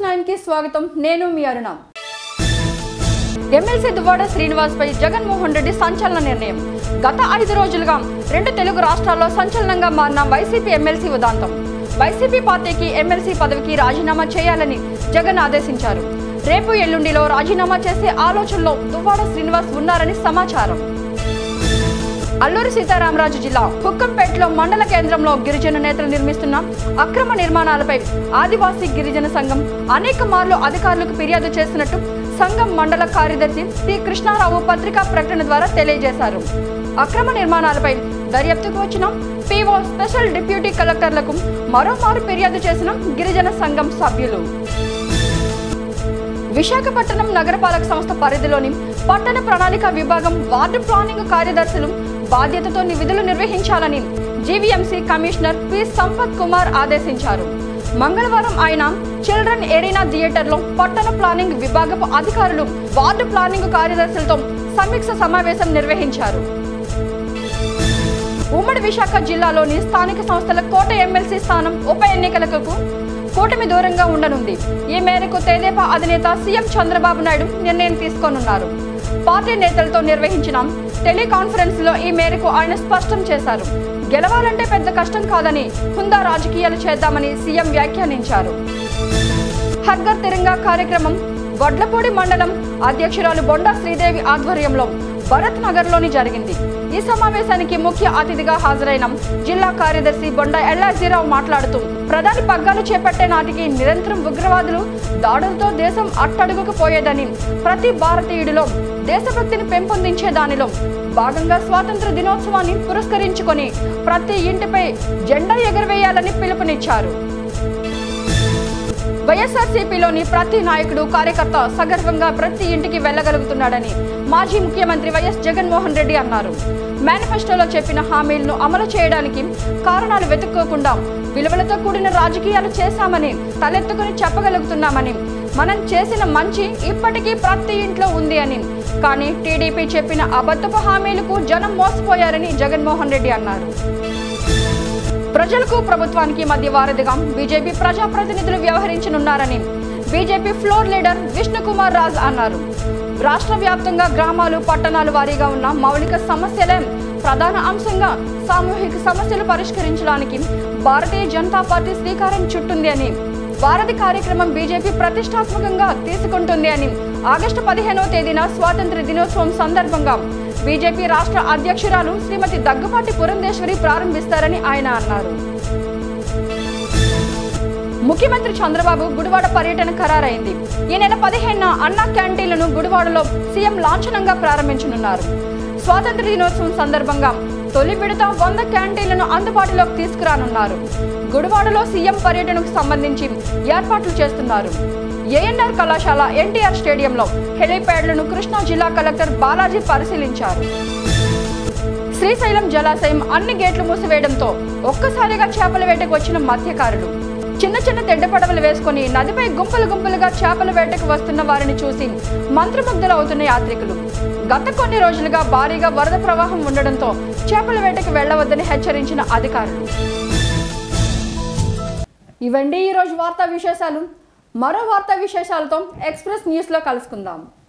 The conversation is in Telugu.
నైన్ కి స్వాగతం నేను మీ అరుణ ఎమ్మెల్సీ దువ్వాడ శ్రీనివాస్ పై జగన్మోహన్ రెడ్డి సంచలన నిర్ణయం గత ఐదు రోజులుగా రెండు తెలుగు రాష్ట్రాల్లో సంచలనంగా మారిన వైసీపీ ఎమ్మెల్సీ ఉదాంతం వైసీపీ పార్టీకి ఎమ్మెల్సీ పదవికి రాజీనామా చేయాలని జగన్ ఆదేశించారు రేపు ఎల్లుండిలో రాజీనామా చేసే ఆలోచనలో దువ్వాడ శ్రీనివాస్ ఉన్నారని సమాచారం అల్లూరి సీతారామరాజు జిల్లా కుక్కంపేటలో మండల కేంద్రంలో గిరిజన నేతలు నిర్మిస్తున్న అక్రమ నిర్మాణాలపై ఆదివాసీ గిరిజన సంఘం అనేక మార్లు అధికారులకు ఫిర్యాదు చేసినట్టు సంఘం మండల కార్యదర్శి టి కృష్ణారావు పత్రికా ప్రకటన ద్వారా తెలియజేశారు అక్రమ నిర్మాణాలపై దర్యాప్తుకు వచ్చిన పీఓ స్పెషల్ డిప్యూటీ కలెక్టర్లకు మరోమారు ఫిర్యాదు చేసిన గిరిజన సంఘం సభ్యులు విశాఖపట్నం నగరపాలక సంస్థ పరిధిలోని పట్టణ ప్రణాళిక విభాగం వార్డు ప్లానింగ్ కార్యదర్శులు బాధ్యతతో విధులు నిర్వహించాలని GVMC commissioner P Sampath Kumar ఆదేశించారు మంగళవారం ఆయన చిల్డ్రన్ ఎరీనా థియేటర్లో పట్టణ ప్లానింగ్ విభాగపు అధికారులు వార్డు ప్లానింగ్ కార్యదర్శులతో సమీక్ష సమావేశం నిర్వహించారు ఉమ్మడి విశాఖ జిల్లాలోని స్థానిక సంస్థల కోట ఎమ్మెల్సీ స్థానం ఉప ఎన్నికలకు కూటమి దూరంగా ఉండనుంది ఈ మేరకు తెదేపా అధినేత సీఎం చంద్రబాబు నాయుడు నిర్ణయం తీసుకోనున్నారు పార్టీ నేతలతో నిర్వహించిన టెలికాన్ఫరెన్స్ లో ఈ మేరకు ఆయన స్పష్టం చేశారు గెలవాలంటే పెద్ద కష్టం కాదని హుందా రాజకీయాలు చేద్దామని సీఎం వ్యాఖ్యానించారు హర్ఘర్ తిరంగా కార్యక్రమం గొడ్లపూడి మండలం అధ్యక్షురాలు బొండా శ్రీదేవి ఆధ్వర్యంలో భరత్ నగర్ లోని జరిగింది ఈ సమావేశానికి ముఖ్య అతిథిగా హాజరైన జిల్లా కార్యదర్శి బొండా ఎల్లాజీరావు మాట్లాడుతూ ప్రధాని పగ్గాలు చేపట్టే నాటికి నిరంతరం ఉగ్రవాదులు దాడులతో దేశం అట్టడుగుకు పోయేదని ప్రతి భారతీయుడిలో దేశభక్తిని పెంపొందించే దానిలో భాగంగా స్వాతంత్ర దినోత్సవాన్ని పురస్కరించుకొని ప్రతి ఇంటిపై జెండా ఎగురవేయాలని పిలుపునిచ్చారు వైఎస్ఆర్సీపీలోని ప్రతి నాయకుడు కార్యకర్త సగర్వంగా ప్రతి ఇంటికి వెళ్లగలుగుతున్నాడని మాజీ ముఖ్యమంత్రి వైఎస్ జగన్మోహన్ రెడ్డి అన్నారు మేనిఫెస్టోలో చెప్పిన హామీలను అమలు చేయడానికి కారణాలు వెతుక్కోకుండా విలువలతో కూడిన రాజకీయాలు చేశామని తలెత్తుకుని చెప్పగలుగుతున్నామని మనం చేసిన మంచి ఇప్పటికీ ప్రతి ఇంట్లో ఉంది అని కానీ టీడీపీ చెప్పిన అబద్ధపు హామీలకు జనం మోసపోయారని జగన్మోహన్ రెడ్డి అన్నారు ప్రజలకు ప్రభుత్వానికి మధ్య వారధిగా బీజేపీ ప్రజాప్రతినిధులు వ్యవహరించనున్నారని BJP floor leader Vishnukumar Raj అన్నారు రాష్ట్ర వ్యాప్తంగా గ్రామాలు పట్టణాలు వారీగా ఉన్న మౌలిక సమస్యలే ప్రధాన అంశంగా సామూహిక సమస్యలు పరిష్కరించడానికి భారతీయ జనతా పార్టీ శ్రీకారం చుట్టుంది అని వారధి కార్యక్రమం బీజేపీ ప్రతిష్టాత్మకంగా తీసుకుంటుంది అని ఆగస్టు పదిహేనవ తేదీన స్వాతంత్ర దినోత్సవం సందర్భంగా బీజేపీ రాష్ట్ర అధ్యక్షురాలు శ్రీమతి దగ్గుపాటి పురంధేశ్వరి ప్రారంభిస్తారని ఆయన అన్నారు ముఖ్యమంత్రి చంద్రబాబు గుడివాడ పర్యటన ఖరారైంది ఈ నెల పదిహేనున అన్నా క్యాంటీన్లను గుడివాడలో సీఎం లాంఛనంగా ప్రారంభించనున్నారు స్వాతంత్ర దినోత్సవం సందర్భంగా తొలి విడత వంద క్యాంటీన్లను అందుబాటులోకి తీసుకురానున్నారు గుడివాడలో సీఎం పర్యటనకు సంబంధించి ఏర్పాట్లు చేస్తున్నారు ఏఎన్ఆర్ కళాశాల ఎన్టీఆర్ స్టేడియంలో హెలీప్యాడ్లను కృష్ణా జిల్లా కలెక్టర్ బాలాజీ పరిశీలించారు శ్రీశైలం జలాశయం అన్ని గేట్లు మూసివేయడంతో ఒక్కసారిగా చేపల వేటకు వచ్చిన మత్స్యకారులు చిన్న చిన్న తెడ్డ పడవలు వేసుకుని నదిపై గుంపులు గుంపులుగా చేపల వేటకు వస్తున్న వారిని చూసి మంత్రముగ్ధులు అవుతున్న యాత్రికులు గత కొన్ని రోజులుగా భారీగా వరద ప్రవాహం ఉండడంతో చేపల వేటకు వెళ్లవద్దని హెచ్చరించిన అధికారులు ఇవండి ఈరోజు వార్తా విశేషాలు మరో వార్తా విశేషాలతో ఎక్స్ప్రెస్ న్యూస్లో కలుసుకుందాం